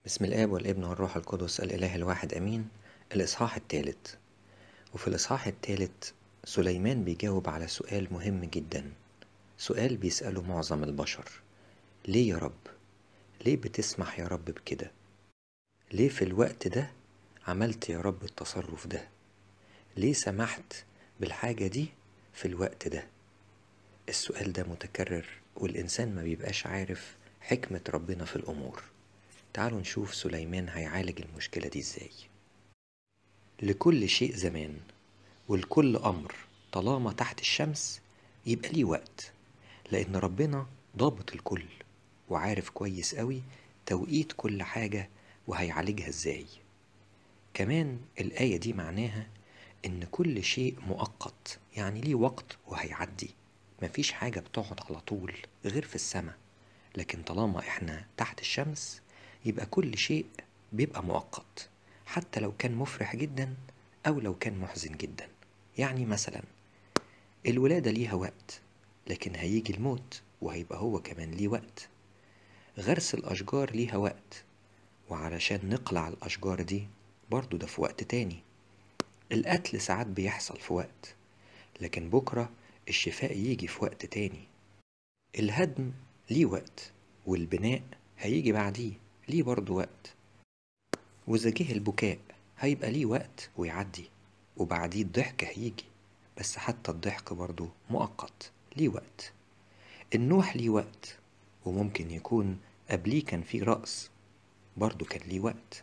بسم الآب والابن والروح القدس الإله الواحد أمين الإصحاح الثالث وفي الإصحاح الثالث سليمان بيجاوب على سؤال مهم جدا سؤال بيسأله معظم البشر ليه يا رب؟ ليه بتسمح يا رب بكده؟ ليه في الوقت ده عملت يا رب التصرف ده؟ ليه سمحت بالحاجة دي في الوقت ده؟ السؤال ده متكرر والإنسان ما بيبقاش عارف حكمة ربنا في الأمور تعالوا نشوف سليمان هيعالج المشكلة دي ازاي لكل شيء زمان ولكل أمر طالما تحت الشمس يبقى ليه وقت لأن ربنا ضابط الكل وعارف كويس قوي توقيت كل حاجة وهيعالجها ازاي كمان الآية دي معناها إن كل شيء مؤقت يعني ليه وقت وهيعدي مفيش حاجة بتقعد على طول غير في السماء لكن طالما احنا تحت الشمس يبقى كل شيء بيبقى مؤقت حتى لو كان مفرح جدا أو لو كان محزن جدا يعني مثلا الولادة ليها وقت لكن هيجي الموت وهيبقى هو كمان ليه وقت غرس الأشجار ليها وقت وعلشان نقلع الأشجار دي برضو ده في وقت تاني القتل ساعات بيحصل في وقت لكن بكرة الشفاء يجي في وقت تاني الهدم ليه وقت والبناء هيجي بعديه ليه برضه وقت وإذا جه البكاء هيبقى ليه وقت ويعدي وبعديه الضحك هيجي بس حتى الضحك برضه مؤقت ليه وقت النوح ليه وقت وممكن يكون قبليه كان فيه رأس برضه كان ليه وقت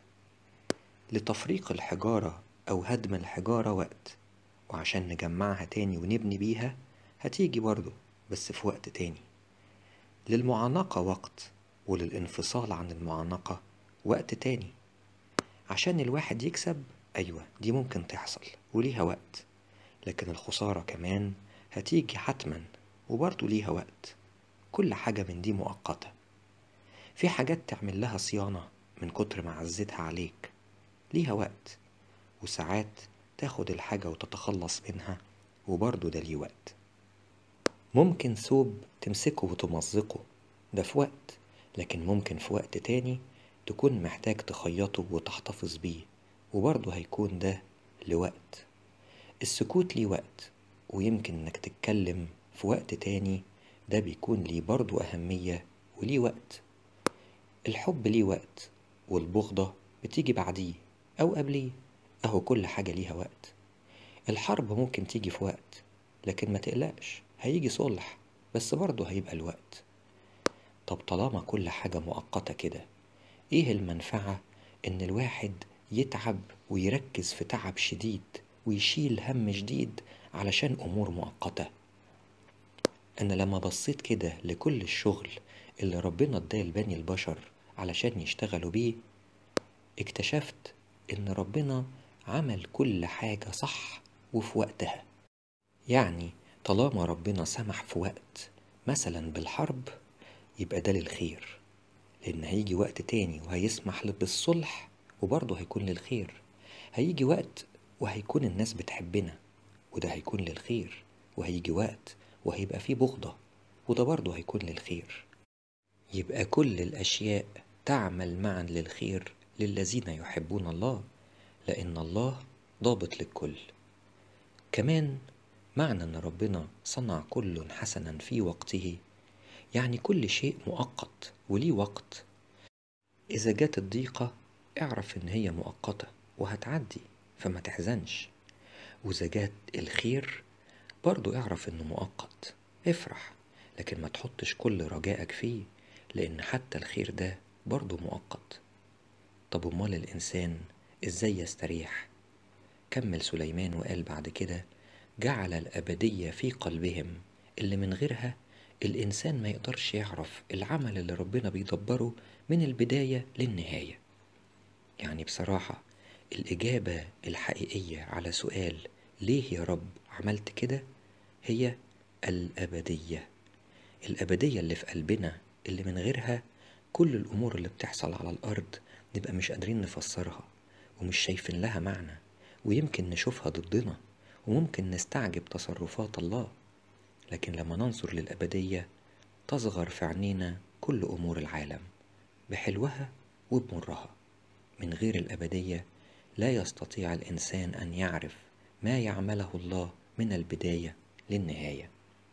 لتفريق الحجارة أو هدم الحجارة وقت وعشان نجمعها تاني ونبني بيها هتيجي برضه بس في وقت تاني للمعانقة وقت وللانفصال عن المعانقة وقت تاني عشان الواحد يكسب أيوة دي ممكن تحصل وليها وقت لكن الخسارة كمان هتيجي حتما وبرضه ليها وقت كل حاجة من دي مؤقتة في حاجات تعمل لها صيانة من كتر ما عزتها عليك ليها وقت وساعات تاخد الحاجة وتتخلص منها وبرضه ده ليه وقت ممكن ثوب تمسكه وتمزقه ده في وقت لكن ممكن في وقت تاني تكون محتاج تخيطه وتحتفظ بيه وبرضه هيكون ده لوقت السكوت ليه وقت ويمكن انك تتكلم في وقت تاني ده بيكون ليه برضه أهمية وليه وقت الحب ليه وقت والبغضة بتيجي بعديه أو قبليه أهو كل حاجة ليها وقت الحرب ممكن تيجي في وقت لكن ما تقلقش هيجي صلح بس برضه هيبقى الوقت طب طالما كل حاجة مؤقتة كده ايه المنفعة ان الواحد يتعب ويركز في تعب شديد ويشيل هم شديد علشان امور مؤقتة انا لما بصيت كده لكل الشغل اللي ربنا اداه لبني البشر علشان يشتغلوا بيه اكتشفت ان ربنا عمل كل حاجة صح وفي وقتها يعني طالما ربنا سمح في وقت مثلا بالحرب يبقى ده للخير لأن هيجي وقت تاني وهيسمح بالصلح وبرضه هيكون للخير هيجي وقت وهيكون الناس بتحبنا وده هيكون للخير وهيجي وقت وهيبقى فيه بغضة وده برضه هيكون للخير يبقى كل الأشياء تعمل معا للخير للذين يحبون الله لأن الله ضابط للكل كمان معنى أن ربنا صنع كل حسنا في وقته يعني كل شيء مؤقت وليه وقت إذا جت الضيقة اعرف إن هي مؤقتة وهتعدي فما تحزنش وإذا جت الخير برضو اعرف إنه مؤقت افرح لكن ما تحطش كل رجائك فيه لأن حتى الخير ده برضو مؤقت طب أمال الإنسان إزاي يستريح كمل سليمان وقال بعد كده جعل الأبدية في قلبهم اللي من غيرها الإنسان ما يقدرش يعرف العمل اللي ربنا بيدبره من البداية للنهاية يعني بصراحة الإجابة الحقيقية على سؤال ليه يا رب عملت كده هي الأبدية الأبدية اللي في قلبنا اللي من غيرها كل الأمور اللي بتحصل على الأرض نبقى مش قادرين نفسرها ومش شايفين لها معنى ويمكن نشوفها ضدنا وممكن نستعجب تصرفات الله لكن لما ننظر للأبدية تصغر في عينينا كل أمور العالم بحلوها وبمرها من غير الأبدية لا يستطيع الإنسان أن يعرف ما يعمله الله من البداية للنهاية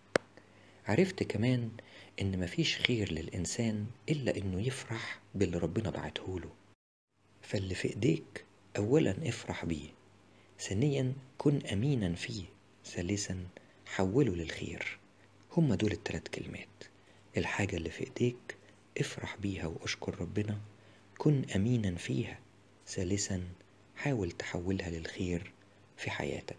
عرفت كمان إن مفيش خير للإنسان إلا إنه يفرح باللي ربنا بعتهوله فاللي في إيديك أولا افرح بيه ثانيا كن أمينا فيه ثالثا حوله للخير هما دول التلات كلمات الحاجة اللي في إيديك افرح بيها واشكر ربنا كن أمينا فيها ثالثا حاول تحولها للخير في حياتك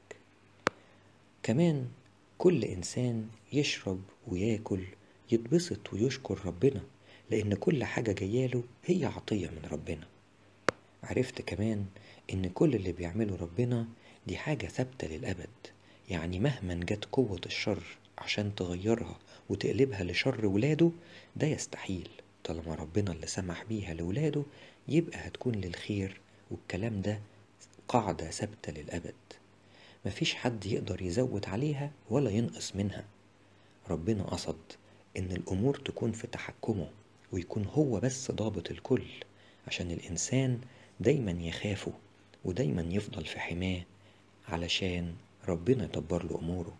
كمان كل إنسان يشرب وياكل يتبسط ويشكر ربنا لأن كل حاجة جاياله هي عطية من ربنا عرفت كمان إن كل اللي بيعمله ربنا دي حاجة ثابتة للأبد يعني مهما جت قوة الشر عشان تغيرها وتقلبها لشر ولاده ده يستحيل طالما ربنا اللي سمح بيها لولاده يبقى هتكون للخير والكلام ده قاعدة ثابتة للأبد مفيش حد يقدر يزود عليها ولا ينقص منها ربنا قصد إن الأمور تكون في تحكمه ويكون هو بس ضابط الكل عشان الإنسان دايما يخافه ودايما يفضل في حماه علشان ربنا يدبر له أموره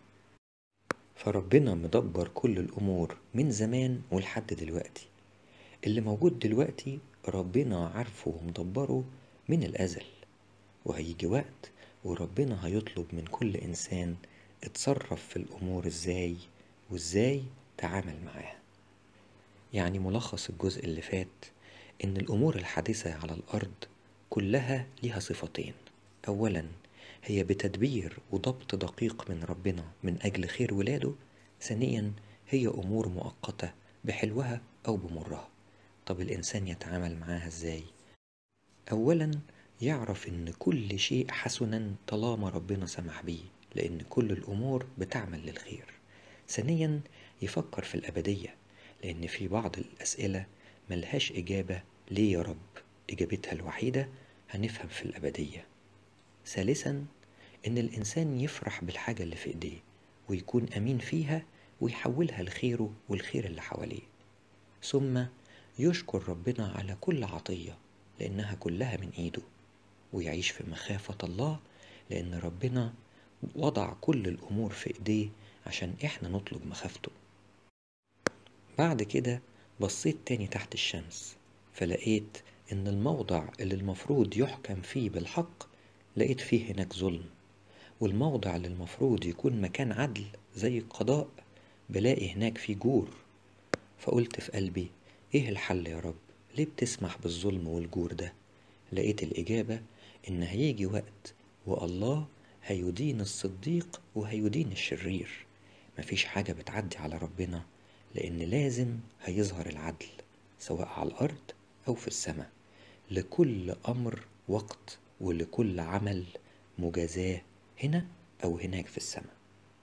فربنا مدبر كل الأمور من زمان ولحد دلوقتي اللي موجود دلوقتي ربنا عارفه ومدبره من الأزل وهيجي وقت وربنا هيطلب من كل إنسان اتصرف في الأمور إزاي وإزاي تعامل معاها يعني ملخص الجزء اللي فات إن الأمور الحادثة على الأرض كلها ليها صفتين أولا هي بتدبير وضبط دقيق من ربنا من أجل خير ولاده ثانيا هي أمور مؤقتة بحلوها أو بمرها طب الإنسان يتعامل معاها إزاي أولا يعرف إن كل شيء حسنا طالما ربنا سمح بيه لأن كل الأمور بتعمل للخير ثانيا يفكر في الأبدية لأن في بعض الأسئلة ملهاش إجابة ليه يا رب إجابتها الوحيدة هنفهم في الأبدية ثالثا إن الإنسان يفرح بالحاجة اللي في إيديه ويكون أمين فيها ويحولها لخيره والخير اللي حواليه ثم يشكر ربنا على كل عطية لأنها كلها من إيده ويعيش في مخافة الله لأن ربنا وضع كل الأمور في إيديه عشان إحنا نطلب مخافته بعد كده بصيت تاني تحت الشمس فلقيت إن الموضع اللي المفروض يحكم فيه بالحق لقيت فيه هناك ظلم والموضع اللي المفروض يكون مكان عدل زي القضاء بلاقي هناك فيه جور فقلت في قلبي ايه الحل يا رب ليه بتسمح بالظلم والجور ده لقيت الإجابة إن هيجي وقت والله هيدين الصديق وهيدين الشرير مفيش حاجة بتعدي على ربنا لأن لازم هيظهر العدل سواء على الأرض أو في السماء لكل أمر وقت ولكل عمل مجازاه هنا أو هناك في السماء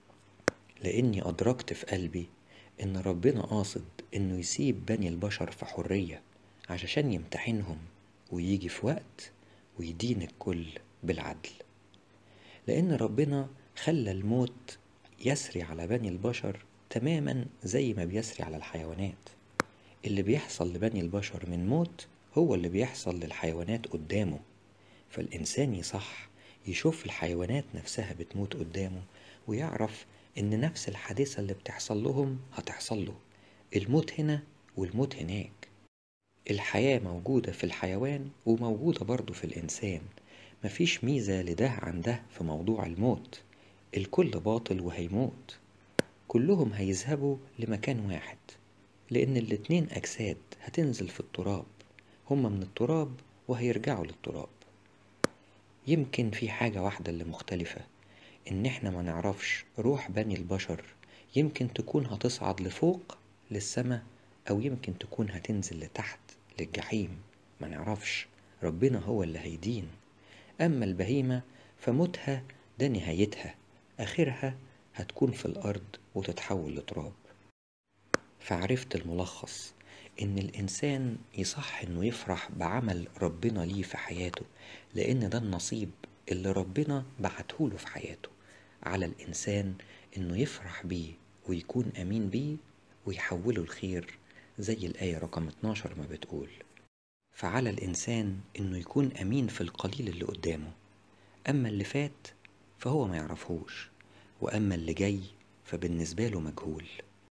لأني أدركت في قلبي إن ربنا قاصد إنه يسيب بني البشر في حرية عشان يمتحنهم ويجي في وقت ويدين الكل بالعدل لأن ربنا خلى الموت يسري على بني البشر تماما زي ما بيسري على الحيوانات اللي بيحصل لبني البشر من موت هو اللي بيحصل للحيوانات قدامه فالإنسان يصح يشوف الحيوانات نفسها بتموت قدامه ويعرف إن نفس الحادثة اللي بتحصل لهم هتحصل له الموت هنا والموت هناك الحياة موجودة في الحيوان وموجودة برضه في الإنسان مفيش ميزة لده عن ده في موضوع الموت الكل باطل وهيموت كلهم هيذهبوا لمكان واحد لأن الاتنين أجساد هتنزل في التراب هما من التراب وهيرجعوا للتراب يمكن في حاجة واحدة اللي مختلفة إن إحنا ما نعرفش روح بني البشر يمكن تكون هتصعد لفوق للسماء أو يمكن تكون هتنزل لتحت للجحيم ما نعرفش ربنا هو اللي هيدين أما البهيمة فموتها ده نهايتها آخرها هتكون في الأرض وتتحول لتراب فعرفت الملخص إن الإنسان يصح إنه يفرح بعمل ربنا ليه في حياته لأن ده النصيب اللي ربنا بعتهوله في حياته على الإنسان إنه يفرح بيه ويكون أمين بيه ويحوله الخير زي الآية رقم 12 ما بتقول فعلى الإنسان إنه يكون أمين في القليل اللي قدامه أما اللي فات فهو ما يعرفهوش وأما اللي جاي فبالنسبة له مجهول